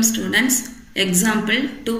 students. Example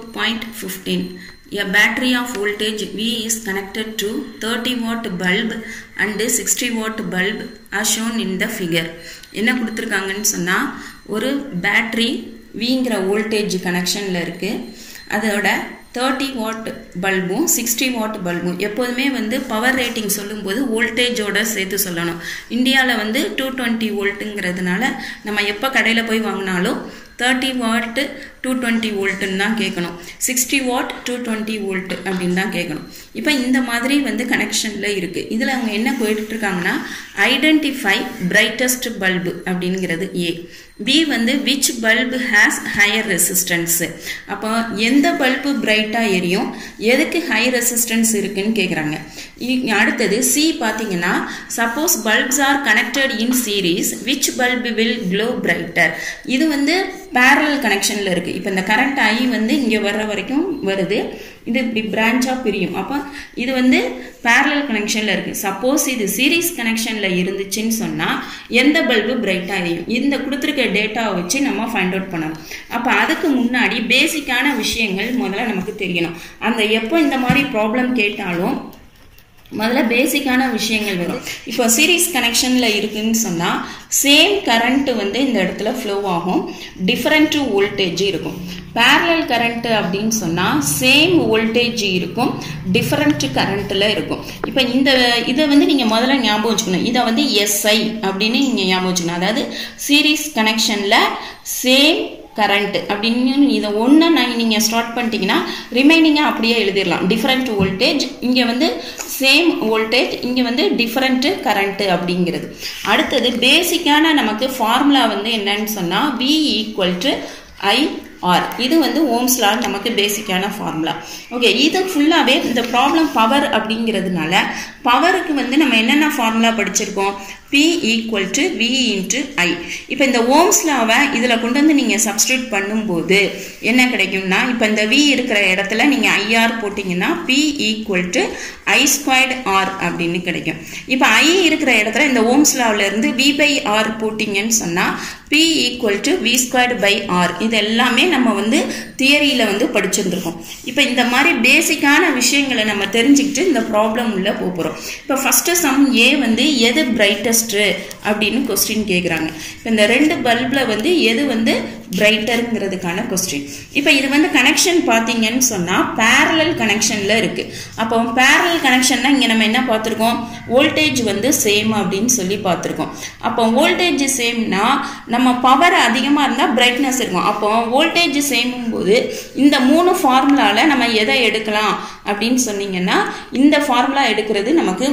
2.15. A battery of voltage V is connected to 30 watt bulb and 60 watt bulb as shown in the figure. என்ன கொடுத்துருக்காங்கன்னு சொன்னால் ஒரு battery விங்கிற voltage கனெக்ஷனில் இருக்குது அதோட thirty watt பல்பும் சிக்ஸ்டி வாட் பல்பும் எப்போதுமே வந்து பவர் ரேட்டிங் சொல்லும்போது வோல்டேஜோட சேர்த்து சொல்லணும் இந்தியாவில் வந்து டூ டுவெண்ட்டி வோல்ட்டுங்கிறதுனால நம்ம எப்போ கடையில் போய் வாங்கினாலும் தேர்ட்டி வாட்டு டூ டுவெண்ட்டி வோல்ட்டுன்னு தான் கேட்கணும் sixty watt two twenty volt அப்படின்னு தான் கேட்கணும் இப்போ இந்த மாதிரி வந்து கனெக்ஷனில் இருக்குது இதில் அவங்க என்ன கேட்டுட்ருக்காங்கன்னா ஐடென்டிஃபை பிரைட்டஸ்ட் பல்பு அப்படிங்கிறது ஏ பி வந்து which bulb has higher resistance அப்போ எந்த பல்பு பிரைட்டாக எரியும் எதுக்கு ஹை ரெசிஸ்டன்ஸ் இருக்குன்னு கேட்குறாங்க அடுத்தது சி பார்த்தீங்கன்னா suppose bulbs are connected in series which bulb will glow brighter இது வந்து பேரல் கனெக்ஷனில் இருக்குது இப்போ இந்த கரண்ட் ஐ வந்து இங்கே வர்ற வரைக்கும் வருது இது இப்படி பிரான்ச்சாக பிரியும் அப்போ இது வந்து பேரலல் கனெக்ஷனில் இருக்குது சப்போஸ் இது சீரீஸ் கனெக்ஷனில் இருந்துச்சுன்னு சொன்னால் எந்த பல்பு பிரைட்டாக எரியும் இந்த கொடுத்துருக்க டேட்டாவை வச்சு நம்ம ஃபைண்ட் அவுட் பண்ணணும் அப்போ அதுக்கு முன்னாடி பேசிக்கான விஷயங்கள் முதல்ல நமக்கு தெரியணும் அந்த எப்போ இந்த மாதிரி ப்ராப்ளம் கேட்டாலும் முதல்ல பேசிக்கான விஷயங்கள் வரும் இப்போ சீரீஸ் கனெக்ஷனில் இருக்குன்னு சொன்னால் சேம் கரண்ட்டு வந்து இந்த இடத்துல ஃப்ளோ ஆகும் டிஃப்ரெண்ட் வோல்டேஜ் இருக்கும் பேரலல் கரண்ட்டு அப்படின்னு சொன்னால் சேம் வோல்டேஜ் இருக்கும் டிஃப்ரெண்ட் கரண்ட்டில் இருக்கும் இப்போ இந்த இதை வந்து நீங்கள் முதல்ல ஞாபகம் வச்சுக்கணும் இதை வந்து எஸ்ஐ அப்படின்னு நீங்கள் ஞாபகம் வச்சுக்கணும் அதாவது சீரீஸ் கனெக்ஷனில் சேம் கரண்ட் அப்படின்னு இதை ஒன்று நான் நீங்கள் ஸ்டார்ட் பண்ணிட்டீங்கன்னா ரிமைனிங்காக அப்படியே எழுதிடலாம் டிஃப்ரெண்ட் வோல்டேஜ் இங்கே வந்து சேம் வோல்டேஜ் இங்கே வந்து டிஃப்ரெண்ட்டு கரண்ட்டு அப்படிங்கிறது அடுத்தது பேசிக்கான நமக்கு ஃபார்முலா வந்து என்னன்னு சொன்னால் V equal to I R இது வந்து ஓம்ஸ் லா நமக்கு பேசிக்கான ஃபார்முலா ஓகே இது ஃபுல்லாகவே இந்த ப்ராப்ளம் பவர் அப்படிங்கிறதுனால பவருக்கு வந்து நம்ம என்னென்ன ஃபார்முலா படிச்சிருக்கோம் P equal to V into I இப்போ இந்த ஓம்ஸ் லாவை இதில் கொண்டு வந்து நீங்கள் சப்ஸ்டியூட் பண்ணும்போது என்ன கிடைக்கும்னா இப்போ இந்த வி இருக்கிற இடத்துல நீங்கள் ஐஆர் போட்டிங்கன்னா P equal to I squared R அப்படின்னு கிடைக்கும் இப்போ ஐ இருக்கிற இடத்துல இந்த ஓம்ஸ் லாவிலேருந்து வி பை ஆர் போட்டிங்கன்னு சொன்னால் P equal to V squared by R இது எல்லாமே நம்ம வந்து தியரியில் வந்து படிச்சிருந்துருக்கோம் இப்போ இந்த மாதிரி பேசிக்கான விஷயங்களை நம்ம தெரிஞ்சுக்கிட்டு இந்த ப்ராப்ளம் உள்ள போகிறோம் இப்போ ஃபஸ்ட்டு சம் ஏ வந்து எது பிரைட்டஸ்ட்டு அப்படின்னு கொஸ்டின் கேட்குறாங்க இப்போ இந்த ரெண்டு பல்பில் வந்து எது வந்து பிரைட்டருங்கிறதுக்கான கொஸ்டின் இப்போ இது வந்து கனெக்ஷன் பார்த்தீங்கன்னு சொன்னால் பேரலல் கனெக்ஷனில் இருக்குது அப்போ பேரலல் கனெக்ஷன்னா இங்கே நம்ம என்ன பார்த்துருக்கோம் வோல்டேஜ் வந்து சேம் அப்படின்னு சொல்லி பார்த்துருக்கோம் அப்போ வோல்டேஜ் சேம்னா நம்ம பவர் அதிகமாக இருந்தால் பிரைட்னஸ் இருக்கும் அப்போ வோல்டேஜ் சேமும் போது இந்த மூணு ஃபார்முலாவில் நம்ம எதை எடுக்கலாம் அப்படின்னு சொன்னீங்கன்னா இந்த ஃபார்முலா எடுக்கிறது நமக்கு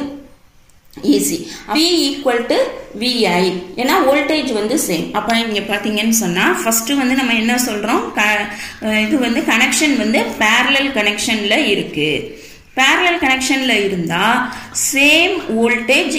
easy V equal to V I ஏன்னா வோல்டேஜ் வந்து சேம் அப்போ இங்கே பார்த்தீங்கன்னு சொன்னால் ஃபஸ்ட்டு வந்து நம்ம என்ன சொல்கிறோம் க இது வந்து கனெக்ஷன் வந்து பேரலல் கனெக்ஷனில் இருக்குது பேரலல் கனெக்ஷனில் இருந்தால் same voltage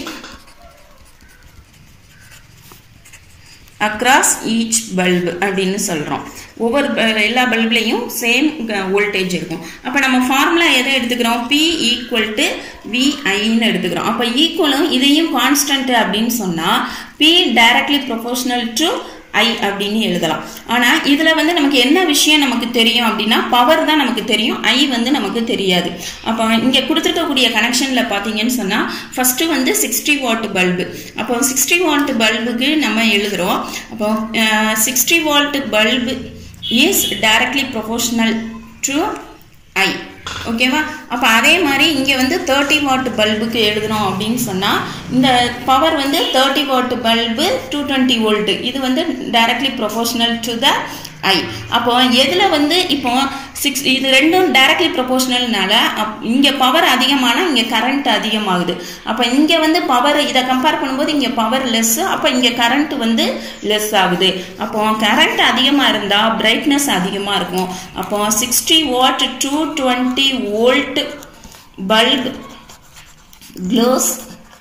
across each bulb அப்படின்னு சொல்கிறோம் ஒவ்வொரு எல்லா பல்ப்லேயும் சேம் வோல்டேஜ் இருக்கும் அப்போ நம்ம ஃபார்முலா எதை எடுத்துக்கிறோம் பி ஈக்குவல் டு விஐன்னு எடுத்துக்கிறோம் அப்போ ஈக்குவலும் இதையும் கான்ஸ்டன்ட் அப்படின்னு சொன்னால் P directly proportional to I அப்படின்னு எழுதலாம் ஆனால் இதில் வந்து நமக்கு என்ன விஷயம் நமக்கு தெரியும் அப்படின்னா பவர் தான் நமக்கு தெரியும் ஐ வந்து நமக்கு தெரியாது அப்போ இங்கே கொடுத்துருக்கக்கூடிய கனெக்ஷனில் பார்த்தீங்கன்னு சொன்னால் ஃபஸ்ட்டு வந்து சிக்ஸ்டி வாட் பல்பு அப்போ சிக்ஸ்டி வாட் பல்புக்கு நம்ம எழுதுகிறோம் அப்போ sixty watt bulb is directly proportional to I ஓகேவா அப்போ அதே மாதிரி இங்கே வந்து தேர்ட்டி வாட் பல்புக்கு எழுதுகிறோம் அப்படின்னு சொன்னால் இந்த பவர் வந்து thirty watt bulb two twenty volt இது வந்து directly proportional to the I அப்போ எதில் வந்து இப்போ சிக்ஸ் இது ரெண்டும் டைரக்ட்லி ப்ரொபோஷனல்னால அப் இங்கே பவர் அதிகமானால் இங்கே கரண்ட் அதிகமாகுது அப்போ இங்கே வந்து பவர் இதை கம்பேர் பண்ணும்போது இங்கே பவர் லெஸ்ஸு அப்போ இங்கே கரண்ட் வந்து லெஸ் ஆகுது அப்போ கரண்ட் அதிகமாக இருந்தால் பிரைட்னஸ் அதிகமாக இருக்கும் அப்போ sixty watt two twenty volt bulb glows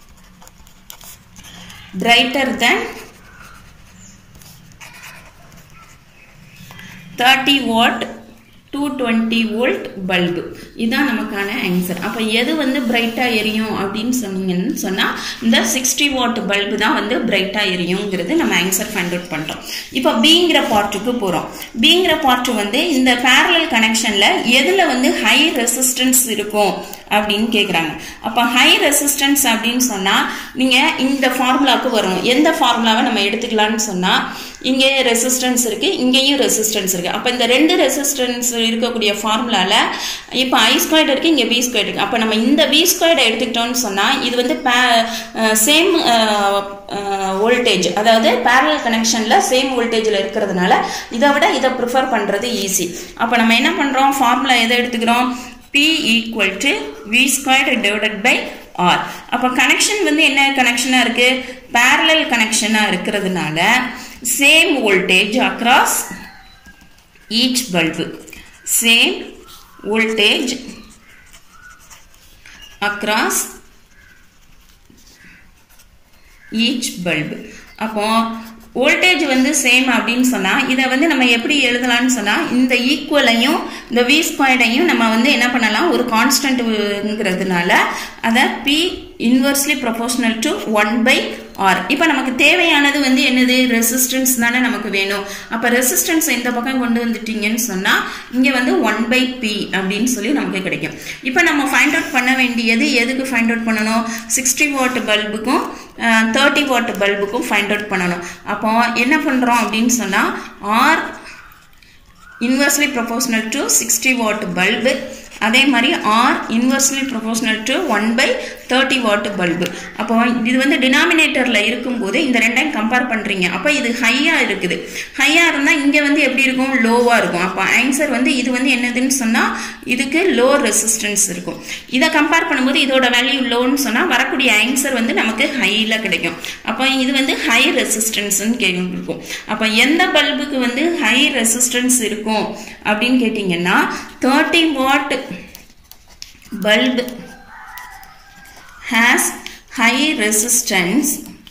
brighter then 30 watt two twenty volt bulb இதுதான் நமக்கான ஆன்சர் அப்போ எது வந்து பிரைட்டாக எரியும் அப்படின்னு சொன்னீங்கன்னு சொன்னால் இந்த சிக்ஸ்டி வாட் பல்பு தான் வந்து பிரைட்டாக எரியுங்கிறது நம்ம ஆன்சர் ஃபைண்ட் அவுட் பண்ணுறோம் இப்போ பிங்கிற பார்ட்டுக்கு போகிறோம் பிங்கிற பார்ட்டு வந்து இந்த பேரலல் கனெக்ஷனில் எதில் வந்து ஹை ரெசிஸ்டன்ஸ் இருக்கும் அப்படின்னு கேட்குறாங்க அப்போ ஹை ரெசிஸ்டன்ஸ் அப்படின்னு சொன்னால் நீங்கள் இந்த ஃபார்முலாவுக்கு வரணும் எந்த ஃபார்முலாவை நம்ம எடுத்துக்கலாம்னு சொன்னால் இங்கே ரெசிஸ்டன்ஸ் இருக்குது இங்கேயும் ரெசிஸ்டன்ஸ் இருக்குது அப்போ இந்த ரெண்டு ரெசிஸ்டன்ஸ் இருக்கக்கூடிய ஃபார்முலாவில் இப்போ ஐ ஸ்கொயர்டு இருக்குது இங்கே பி ஸ்கொயர்டு இருக்குது அப்போ நம்ம இந்த வி ஸ்கொயர்டை எடுத்துக்கிட்டோம்னு சொன்னால் இது வந்து சேம் வோல்டேஜ் அதாவது பேரல் கனெக்ஷனில் சேம் வோல்டேஜில் இருக்கிறதுனால இதை விட இதை ப்ரிஃபர் பண்ணுறது ஈஸி அப்போ நம்ம என்ன பண்ணுறோம் ஃபார்முலா எதை எடுத்துக்கிறோம் P equal to V squared divided by R அப்போ கனெக்ஷன் வந்து என்ன கனெக்ஷனாக இருக்குது பேரலல் கனெக்ஷனாக இருக்கிறதுனால same voltage across each bulb same voltage across each bulb அப்போ வோல்டேஜ் வந்து சேம் அப்படின்னு சொன்னால் இதை வந்து நம்ம எப்படி எழுதலாம்னு சொன்னால் இந்த ஈக்குவலையும் இந்த வி ஸ்கொயர்டையும் நம்ம வந்து என்ன பண்ணலாம் ஒரு கான்ஸ்டன்ட்ங்கிறதுனால அதை P inversely proportional to one by R இப்போ நமக்கு தேவையானது வந்து என்னது ரெசிஸ்டன்ஸ் தானே நமக்கு வேணும் அப்போ ரெசிஸ்டன்ஸ் இந்த பக்கம் கொண்டு வந்துட்டீங்கன்னு சொன்னால் இங்கே வந்து ஒன் பை பி அப்படின்னு சொல்லி நமக்கு கிடைக்கும் இப்போ நம்ம ஃபைண்ட் அவுட் பண்ண வேண்டியது எதுக்கு ஃபைண்ட் அவுட் பண்ணணும் சிக்ஸ்டி வாட் பல்புக்கும் தேர்ட்டி வாட் பல்புக்கும் ஃபைண்ட் அவுட் பண்ணணும் அப்போ என்ன பண்ணுறோம் அப்படின்னு சொன்னால் R inversely proportional to sixty watt bulb அதே மாதிரி R inversely proportional to one by thirty watt bulb அப்போ இது வந்து டினாமினேட்டரில் இருக்கும்போது இந்த ரெண்டையும் கம்பேர் பண்ணுறீங்க அப்போ இது ஹையாக இருக்குது ஹையாக இருந்தால் இங்கே வந்து எப்படி இருக்கும் லோவாக இருக்கும் அப்போ ஆன்சர் வந்து இது வந்து என்னதுன்னு சொன்னால் இதுக்கு லோ ரெசிஸ்டன்ஸ் இருக்கும் இதை கம்பேர் பண்ணும்போது இதோட வேல்யூ லோன்னு சொன்னால் வரக்கூடிய ஆன்சர் வந்து நமக்கு ஹையில் கிடைக்கும் அப்போ இது வந்து ஹை ரெசிஸ்டன்ஸ்னு கேட்கும் அப்போ எந்த பல்புக்கு வந்து ஹை ரெசிஸ்டன்ஸ் இருக்கும் அப்படின்னு கேட்டிங்கன்னா thirty watt bulb has high resistance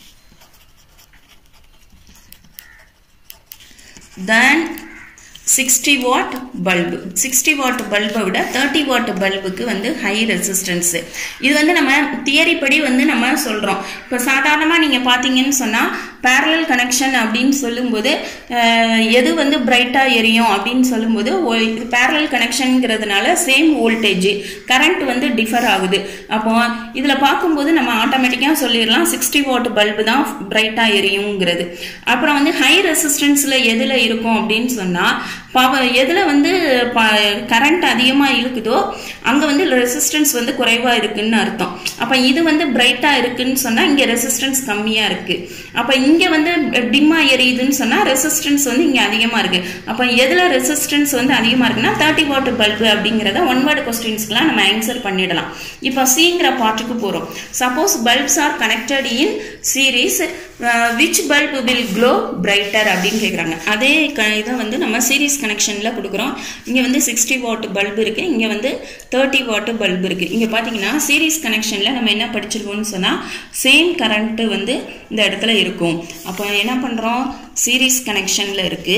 than sixty watt bulb sixty watt பல்பை விட தேர்ட்டி வாட் பல்புக்கு வந்து ஹை ரெசிஸ்டன்ஸு இது வந்து நம்ம தியரி படி வந்து நம்ம சொல்கிறோம் இப்போ சாதாரணமாக நீங்கள் பார்த்தீங்கன்னு சொன்னால் பேரலல் கனெக்ஷன் அப்படின்னு சொல்லும்போது எது வந்து பிரைட்டாக எரியும் அப்படின்னு சொல்லும்போது இது பேரலல் கனெக்ஷனுங்கிறதுனால சேம் வோல்டேஜ் கரண்ட் வந்து டிஃபர் ஆகுது அப்போ இதில் பார்க்கும்போது நம்ம ஆட்டோமேட்டிக்காக சொல்லிடலாம் சிக்ஸ்டி வாட் பல்பு தான் பிரைட்டாக எரியுங்கிறது அப்புறம் வந்து ஹை ரெசிஸ்டன்ஸில் எதில் இருக்கும் அப்படின்னு சொன்னால் பவர் எதில் வந்து கரண்ட் அதிகமாக இழுக்குதோ அங்கே வந்து ரெசிஸ்டன்ஸ் வந்து குறைவாக இருக்குன்னு அர்த்தம் அப்போ இது வந்து பிரைட்டாக இருக்குன்னு சொன்னால் இங்கே ரெசிஸ்டன்ஸ் கம்மியாக இருக்குது அப்போ இங்கே வந்து டிம்மாக எரியுதுன்னு சொன்னால் ரெசிஸ்டன்ஸ் வந்து இங்கே அதிகமாக இருக்குது அப்போ எதில் ரெசிஸ்டன்ஸ் வந்து அதிகமாக இருக்குன்னா தேர்ட்டி வாட் பல்பு அப்படிங்கிறத ஒன் வேர்டு கொஸ்டின்ஸ்க்குலாம் நம்ம ஆன்சர் பண்ணிடலாம் இப்போ சிங்கிற பார்ட்டுக்கு போகிறோம் suppose bulbs are connected in series which bulb will glow brighter அப்படின்னு கேட்குறாங்க அதே க இதை வந்து நம்ம சீரீஸ் கனெக்ஷனில் கொடுக்குறோம் இங்கே வந்து சிக்ஸ்டி வாட் பல்பு இருக்குது இங்கே வந்து தேர்ட்டி வாட்டு பல்பு இருக்குது இங்கே பார்த்தீங்கன்னா சீரீஸ் கனெக்ஷனில் நம்ம என்ன படிச்சிருக்கோம்னு சொன்னால் சேம் கரண்ட்டு வந்து இந்த இடத்துல இருக்கும் அப்போ என்ன பண்ணுறோம் சீரீஸ் கனெக்ஷனில் இருக்குது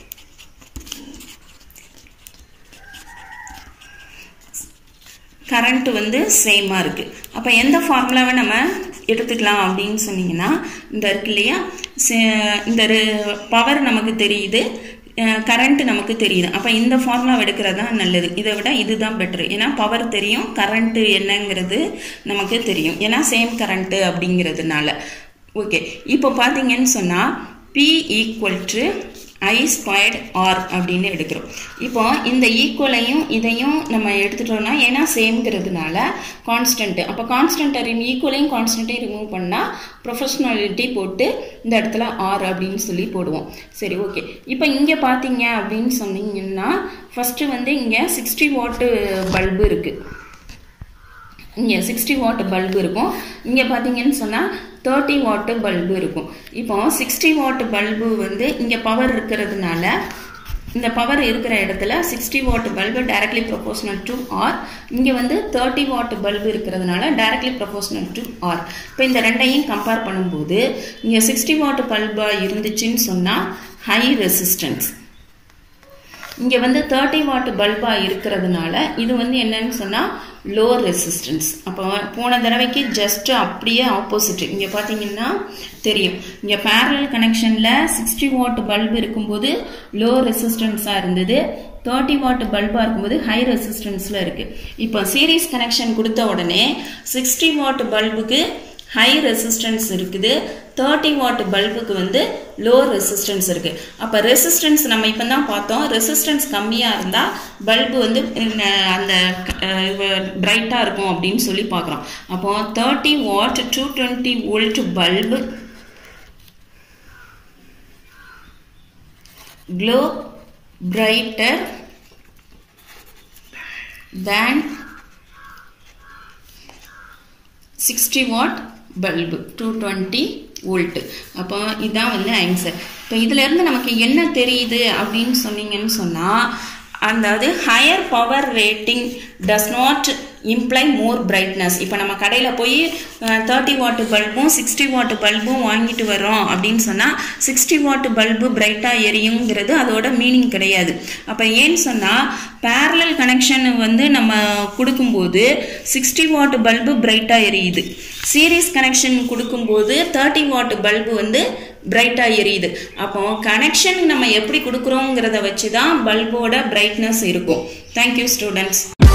கரண்ட் வந்து சேமாக இருக்குது அப்போ எந்த ஃபார்முலாவை நம்ம எடுத்துக்கலாம் அப்படின்னு சொன்னீங்கன்னா இந்த இருக்கு இல்லையா இந்த பவர் நமக்கு தெரியுது கரண்ட் நமக்கு தெரியுது அப்போ இந்த ஃபார்முலா எடுக்கிறது தான் நல்லது இதை விட இதுதான் பெட்ரு ஏன்னா பவர் தெரியும் கரண்ட்டு என்னங்கிறது நமக்கு தெரியும் ஏன்னா சேம் கரண்ட்டு அப்படிங்கிறதுனால ஓகே இப்போ பார்த்தீங்கன்னு சொன்னால் P equal to I squared R அப்படின்னு எடுக்கிறோம் இப்போ இந்த ஈக்குவலையும் இதையும் நம்ம எடுத்துட்டோம்னா ஏன்னா சேம்ங்கிறதுனால கான்ஸ்டன்ட்டு அப்போ கான்ஸ்டன்ட்டை ஈக்குவலையும் கான்ஸ்டன்ட்டையும் ரிமூவ் பண்ணால் ப்ரொஃபஷ்னாலிட்டி போட்டு இந்த இடத்துல ஆர் அப்படின்னு சொல்லி போடுவோம் சரி ஓகே இப்போ இங்கே பார்த்தீங்க அப்படின்னு சொன்னீங்கன்னா ஃபஸ்ட்டு வந்து இங்கே சிக்ஸ்டி வாட்டு பல்பு இருக்குது இங்கே சிக்ஸ்டி வாட் பல்பு இருக்கும் இங்கே பார்த்தீங்கன்னு சொன்னால் தேர்ட்டி வாட்டு பல்பு இருக்கும் இப்போ சிக்ஸ்டி வாட் பல்பு வந்து இங்கே பவர் இருக்கிறதுனால இந்த பவர் இருக்கிற இடத்துல sixty watt bulb directly proportional to R இங்கே வந்து தேர்ட்டி வாட் பல்பு இருக்கிறதுனால டைரக்ட்லி ப்ரொபோஷனல் டு ஆர் இப்போ இந்த ரெண்டையும் கம்பேர் பண்ணும்போது இங்கே சிக்ஸ்டி வாட் பல்பாக இருந்துச்சுன்னு சொன்னால் ஹை ரெசிஸ்டன்ஸ் இங்கே வந்து தேர்ட்டி வாட் பல்பாக இருக்கிறதுனால இது வந்து என்னன்னு சொன்னால் லோ ரெசிஸ்டன்ஸ் அப்போ போன தடவைக்கு ஜஸ்ட் அப்படியே ஆப்போசிட் இங்கே பார்த்தீங்கன்னா தெரியும் இங்கே பேரல் கனெக்ஷனில் சிக்ஸ்டி வாட் பல்பு இருக்கும்போது லோ ரெசிஸ்டன்ஸாக இருந்தது தேர்ட்டி வாட் பல்பாக இருக்கும்போது ஹை ரெசிஸ்டன்ஸில் இருக்குது இப்போ சீரீஸ் கனெக்ஷன் கொடுத்த உடனே சிக்ஸ்டி வாட் பல்புக்கு ஹை ரெசிஸ்டன்ஸ் இருக்குது தேர்ட்டி வாட் பல்புக்கு வந்து லோ ரெசிஸ்டன்ஸ் இருக்குது அப்போ ரெசிஸ்டன்ஸ் நம்ம இப்போ தான் பார்த்தோம் ரெசிஸ்டன்ஸ் கம்மியாக இருந்தால் பல்பு வந்து அந்த பிரைட்டாக இருக்கும் அப்படின்னு சொல்லி பார்க்குறோம் அப்போ thirty watt two twenty volt bulb glow brighter than 60 watt bulb two twenty volt அப்போ இதான் வந்து ஆன்சர் இப்போ இதிலேருந்து நமக்கு என்ன தெரியுது அப்படின்னு சொன்னீங்கன்னு சொன்னால் அதாவது higher power rating does not imply more brightness இப்போ நம்ம கடையில் போய் தேர்ட்டி வாட்டு பல்பும் சிக்ஸ்டி வாட்டு பல்பும் வாங்கிட்டு வரோம் அப்படின்னு சொன்னால் சிக்ஸ்டி வாட்டு பல்பு பிரைட்டாக எரியுங்கிறது அதோட மீனிங் கிடையாது அப்போ ஏன்னு சொன்னால் பேரலல் கனெக்ஷன் வந்து நம்ம கொடுக்கும்போது சிக்ஸ்டி வாட் பல்பு பிரைட்டாக எரியுது சீரீஸ் கனெக்ஷன் கொடுக்கும்போது தேர்ட்டி வாட் பல்பு வந்து பிரைட்டாக எரியுது அப்போ கனெக்ஷன் நம்ம எப்படி கொடுக்குறோங்கிறத வச்சு தான் பல்போட பிரைட்னஸ் இருக்கும் தேங்க்யூ ஸ்டூடெண்ட்ஸ்